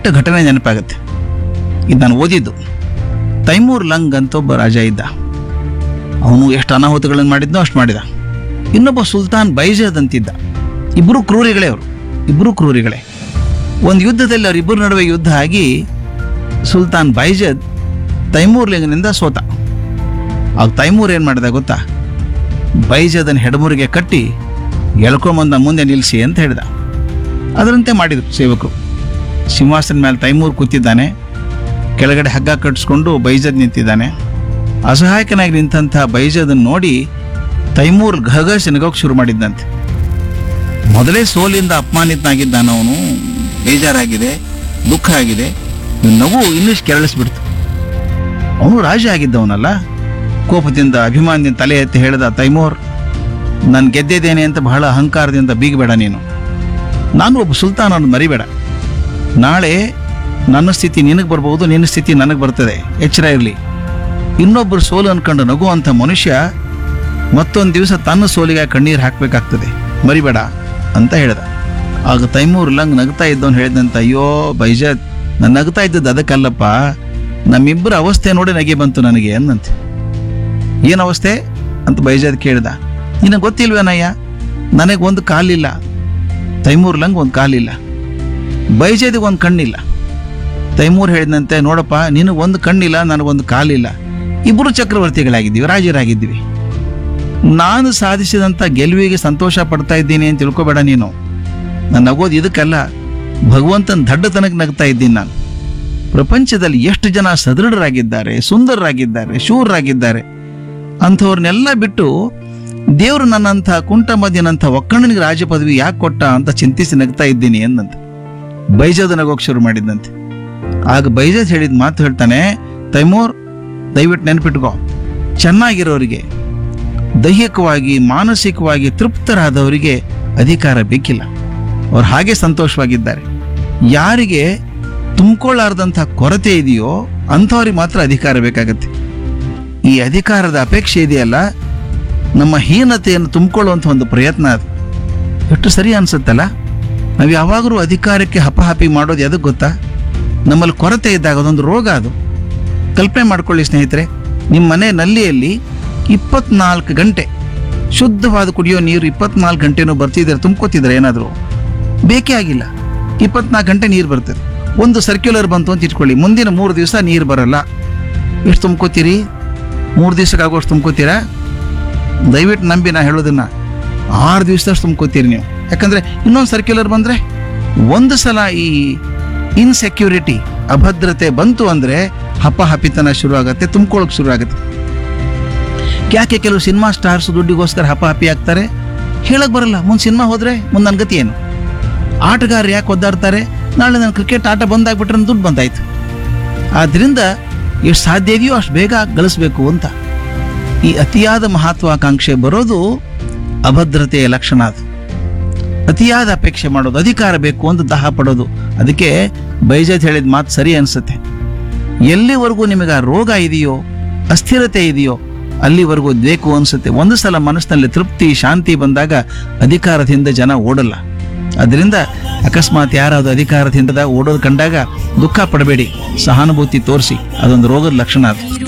ಪುಟ್ಟ ಘಟನೆ ನೆನಪಾಗುತ್ತೆ ಇದು ನಾನು ಓದಿದ್ದು ತೈಮೂರ್ ಲಂಗ್ ಅಂತ ಒಬ್ಬ ರಾಜ ಇದ್ದ ಅವನು ಎಷ್ಟು ಅನಾಹುತಗಳನ್ನು ಮಾಡಿದ್ನೋ ಅಷ್ಟು ಮಾಡಿದ ಇನ್ನೊಬ್ಬ ಸುಲ್ತಾನ್ ಬೈಜದ್ ಅಂತಿದ್ದ ಇಬ್ಬರು ಕ್ರೂರಿಗಳೇ ಅವರು ಇಬ್ಬರು ಕ್ರೂರಿಗಳೇ ಒಂದು ಯುದ್ಧದಲ್ಲಿ ಅವರಿಬ್ಬರ ನಡುವೆ ಯುದ್ಧ ಆಗಿ ಸುಲ್ತಾನ್ ಬೈಜದ್ ತೈಮೂರ್ ಲಿಂಗನಿಂದ ಸೋತ ಆಗ ತೈಮೂರ್ ಏನು ಮಾಡಿದ ಗೊತ್ತಾ ಬೈಜದನ್ ಹೆಡಮೂರಿಗೆ ಕಟ್ಟಿ ಎಳ್ಕೊಂಬಂದ ಮುಂದೆ ನಿಲ್ಲಿಸಿ ಅಂತ ಹೇಳಿದ ಅದರಂತೆ ಮಾಡಿದರು ಸೇವಕರು ಸಿಂಹಾಸನ ಮೇಲೆ ತೈಮೂರ್ ಕೂತಿದ್ದಾನೆ ಕೆಳಗಡೆ ಹಗ್ಗ ಕಟ್ಟಿಸ್ಕೊಂಡು ಬೈಜದ್ ನಿಂತಿದ್ದಾನೆ ಅಸಹಾಯಕನಾಗಿ ನಿಂತಹ ಬೈಜದನ್ನು ನೋಡಿ ತೈಮೂರ್ ಘಗಸ್ ನಗೋಕ್ ಶುರು ಮಾಡಿದ್ದಂತೆ ಮೊದಲೇ ಸೋಲಿಂದ ಅಪಮಾನಿತನಾಗಿದ್ದಾನ ಅವನು ಬೇಜಾರಾಗಿದೆ ದುಃಖ ಆಗಿದೆ ಇವ್ನ್ ನಗು ಇನ್ನಷ್ಟು ಕೆರಳಿಸ್ಬಿಡ್ತು ಅವನು ರಾಜ ಆಗಿದ್ದವನಲ್ಲ ಕೋಪದಿಂದ ಅಭಿಮಾನದಿಂದ ತಲೆ ಎತ್ತಿ ಹೇಳಿದ ತೈಮೂರ್ ನಾನು ಗೆದ್ದಿದ್ದೇನೆ ಅಂತ ಬಹಳ ಅಹಂಕಾರದಿಂದ ಬೀಗಬೇಡ ನೀನು ನಾನು ಒಬ್ಬ ಸುಲ್ತಾನ್ ಅನ್ನೋದು ಮರಿಬೇಡ ನಾಳೆ ನನ್ನ ಸ್ಥಿತಿ ನಿನಗೆ ಬರ್ಬೋದು ನಿನ್ನ ಸ್ಥಿತಿ ನನಗೆ ಬರ್ತದೆ ಎಚ್ಚರ ಇರಲಿ ಇನ್ನೊಬ್ಬರು ಸೋಲು ಅನ್ಕೊಂಡು ನಗುವಂಥ ಮನುಷ್ಯ ಮತ್ತೊಂದು ದಿವಸ ತನ್ನ ಸೋಲಿಗೆ ಕಣ್ಣೀರು ಹಾಕಬೇಕಾಗ್ತದೆ ಮರಿಬೇಡ ಅಂತ ಹೇಳ್ದ ಆಗ ತೈಮೂರ್ ಲಂಗ್ ನಗ್ತಾ ಇದ್ದವನು ಹೇಳಿದಂತ ಅಯ್ಯೋ ಬೈಜತ್ ನಾನು ನಗ್ತಾ ಇದ್ದದ್ದು ಅದಕ್ಕಲ್ಲಪ್ಪ ನಮ್ಮಿಬ್ಬರ ಅವಸ್ಥೆ ನೋಡಿ ನಗೆ ಬಂತು ನನಗೆ ಅನ್ನಂತೆ ಏನು ಅವಸ್ಥೆ ಅಂತ ಬೈಜಾದ್ ಕೇಳ್ದ ನಿನಗೆ ಗೊತ್ತಿಲ್ವೇನಯ್ಯ ನನಗೆ ಒಂದು ಕಾಲಿಲ್ಲ ತೈಮೂರ್ ಲಂಗ್ ಒಂದು ಕಾಲಿಲ್ಲ ಬೈಜಾದಿಗೆ ಒಂದು ಕಣ್ಣಿಲ್ಲ ತೈಮೂರ್ ಹೇಳಿದಂತೆ ನೋಡಪ್ಪ ನಿನಗೆ ಒಂದು ಕಣ್ಣಿಲ್ಲ ನನಗೊಂದು ಕಾಲಿಲ್ಲ ಇಬ್ಬರು ಚಕ್ರವರ್ತಿಗಳಾಗಿದ್ದೀವಿ ರಾಜರಾಗಿದ್ದೀವಿ ನಾನು ಸಾಧಿಸಿದಂಥ ಗೆಲುವಿಗೆ ಸಂತೋಷ ಪಡ್ತಾ ಇದ್ದೀನಿ ಅಂತ ತಿಳ್ಕೊಬೇಡ ನೀನು ನಾನು ನಗೋದು ಇದಕ್ಕಲ್ಲ ಭಗವಂತನ ದಡ್ಡತನಕ್ಕೆ ನಗ್ತಾ ಇದ್ದೀನಿ ನಾನು ಪ್ರಪಂಚದಲ್ಲಿ ಎಷ್ಟು ಜನ ಸದೃಢರಾಗಿದ್ದಾರೆ ಸುಂದರರಾಗಿದ್ದಾರೆ ಶೂರರಾಗಿದ್ದಾರೆ ಅಂಥವ್ರನ್ನೆಲ್ಲ ಬಿಟ್ಟು ದೇವರು ನನ್ನಂಥ ಕುಂಟ ಮಧ್ಯನಂಥ ಒಕ್ಕಣ್ಣನಿಗೆ ರಾಜ ಪದವಿ ಯಾಕೆ ಕೊಟ್ಟ ಅಂತ ಚಿಂತಿಸಿ ನಗ್ತಾ ಇದ್ದೀನಿ ಎಂದಂತೆ ಬೈಜದ ನಗೋಕ್ ಶುರು ಮಾಡಿದ್ದಂತೆ ಆಗ ಬೈಜದ್ ಹೇಳಿದ ಮಾತು ಹೇಳ್ತಾನೆ ತೈಮೂರ್ ದಯವಿಟ್ಟು ನೆನಪಿಟ್ಕೋ ಚೆನ್ನಾಗಿರೋರಿಗೆ ದೈಹಿಕವಾಗಿ ಮಾನಸಿಕವಾಗಿ ತೃಪ್ತರಾದವರಿಗೆ ಅಧಿಕಾರ ಬೇಕಿಲ್ಲ ಅವ್ರು ಹಾಗೆ ಸಂತೋಷವಾಗಿದ್ದಾರೆ ಯಾರಿಗೆ ತುಂಬಿಕೊಳ್ಳಾರ್ದಂಥ ಕೊರತೆ ಇದೆಯೋ ಅಂಥವ್ರಿಗೆ ಮಾತ್ರ ಅಧಿಕಾರ ಬೇಕಾಗತ್ತೆ ಈ ಅಧಿಕಾರದ ಅಪೇಕ್ಷೆ ಇದೆಯಲ್ಲ ನಮ್ಮ ಹೀನತೆಯನ್ನು ತುಂಬಿಕೊಳ್ಳುವಂಥ ಒಂದು ಪ್ರಯತ್ನ ಅದು ಎಷ್ಟು ಸರಿ ಅನ್ಸುತ್ತಲ್ಲ ನಾವು ಯಾವಾಗಲೂ ಅಧಿಕಾರಕ್ಕೆ ಹಪಹಪಿ ಮಾಡೋದು ಎದಕ್ಕೆ ಗೊತ್ತಾ ನಮ್ಮಲ್ಲಿ ಕೊರತೆ ಇದ್ದಾಗ ಅದೊಂದು ರೋಗ ಅದು ಕಲ್ಪನೆ ಮಾಡ್ಕೊಳ್ಳಿ ಸ್ನೇಹಿತರೆ ನಿಮ್ಮ ಮನೆ ನಲ್ಲಿಯಲ್ಲಿ ಇಪ್ಪತ್ನಾಲ್ಕು ಗಂಟೆ ಶುದ್ಧವಾದ ಕುಡಿಯೋ ನೀರು ಇಪ್ಪತ್ನಾಲ್ಕು ಗಂಟೆನೂ ಬರ್ತಿದ್ರೆ ತುಂಬ್ಕೋತಿದ್ರೆ ಏನಾದರೂ ಬೇಕೇ ಆಗಿಲ್ಲ ಇಪ್ಪತ್ನಾಲ್ಕು ಗಂಟೆ ನೀರು ಬರ್ತದೆ ಒಂದು ಸರ್ಕ್ಯುಲರ್ ಬಂತು ಅಂತ ಇಟ್ಕೊಳ್ಳಿ ಮುಂದಿನ ಮೂರು ದಿವಸ ನೀರು ಬರಲ್ಲ ಎಷ್ಟು ತುಂಬ್ಕೋತೀರಿ ಮೂರು ದಿವಸಕ್ಕೆ ಆಗೋಷ್ಟು ತುಂಬ್ಕೋತೀರಾ ದಯವಿಟ್ಟು ನಂಬಿ ನಾ ಹೇಳೋದನ್ನ ಆರು ದಿವಸದಷ್ಟು ತುಂಬ್ಕೋತೀರಿ ನೀವು ಯಾಕಂದ್ರೆ ಇನ್ನೊಂದು ಸರ್ಕ್ಯುಲರ್ ಬಂದ್ರೆ ಒಂದು ಸಲ ಈ ಇನ್ಸೆಕ್ಯೂರಿಟಿ ಅಭದ್ರತೆ ಬಂತು ಅಂದ್ರೆ ಹಪ ಹಪಿತನ ಶುರು ಆಗತ್ತೆ ತುಂಬ್ಕೊಳ್ಳೋಕೆ ಶುರು ಆಗುತ್ತೆ ಯಾಕೆ ಕೆಲವು ಸಿನಿಮಾ ಸ್ಟಾರ್ಸ್ ದುಡ್ಡಿಗೋಸ್ಕರ ಹಪ ಹಪಿ ಆಗ್ತಾರೆ ಹೇಳಕ್ ಬರಲ್ಲ ಮುಂದೆ ಸಿನಿಮಾ ಹೋದ್ರೆ ಮುಂದೆ ನನ್ನ ಗತಿ ಏನು ಆಟಗಾರರು ಯಾಕೆ ಒದ್ದಾಡ್ತಾರೆ ನಾಳೆ ನನ್ನ ಕ್ರಿಕೆಟ್ ಆಟ ಬಂದಾಗ್ಬಿಟ್ರೆ ನನ್ನ ದುಡ್ಡು ಬಂದಾಯ್ತು ಆದ್ರಿಂದ ಎಷ್ಟು ಸಾಧ್ಯ ಇದೆಯೋ ಅಷ್ಟು ಬೇಗ ಗಳಿಸ್ಬೇಕು ಅಂತ ಈ ಅತಿಯಾದ ಮಹತ್ವಾಕಾಂಕ್ಷೆ ಬರೋದು ಅಭದ್ರತೆಯ ಲಕ್ಷಣ ಅದು ಅತಿಯಾದ ಅಪೇಕ್ಷೆ ಮಾಡೋದು ಅಧಿಕಾರ ಬೇಕು ಅಂತ ದಾಹ ಪಡೋದು ಅದಕ್ಕೆ ಬೈಜತ್ ಹೇಳಿದ ಮಾತು ಸರಿ ಅನ್ಸುತ್ತೆ ಎಲ್ಲಿವರೆಗೂ ನಿಮಗೆ ಆ ರೋಗ ಇದೆಯೋ ಅಸ್ಥಿರತೆ ಇದೆಯೋ ಅಲ್ಲಿವರೆಗೂ ಬೇಕು ಅನ್ಸುತ್ತೆ ಒಂದು ಸಲ ಮನಸ್ಸಿನಲ್ಲಿ ತೃಪ್ತಿ ಶಾಂತಿ ಬಂದಾಗ ಅಧಿಕಾರದಿಂದ ಜನ ಓಡಲ್ಲ ಅದರಿಂದ ಅಕಸ್ಮಾತ್ ಯಾರಾದ್ರು ಅಧಿಕಾರದಿಂದ ಓಡೋದು ಕಂಡಾಗ ದುಃಖ ಪಡಬೇಡಿ ಸಹಾನುಭೂತಿ ತೋರಿಸಿ ಅದೊಂದು ರೋಗದ ಲಕ್ಷಣ ಅದು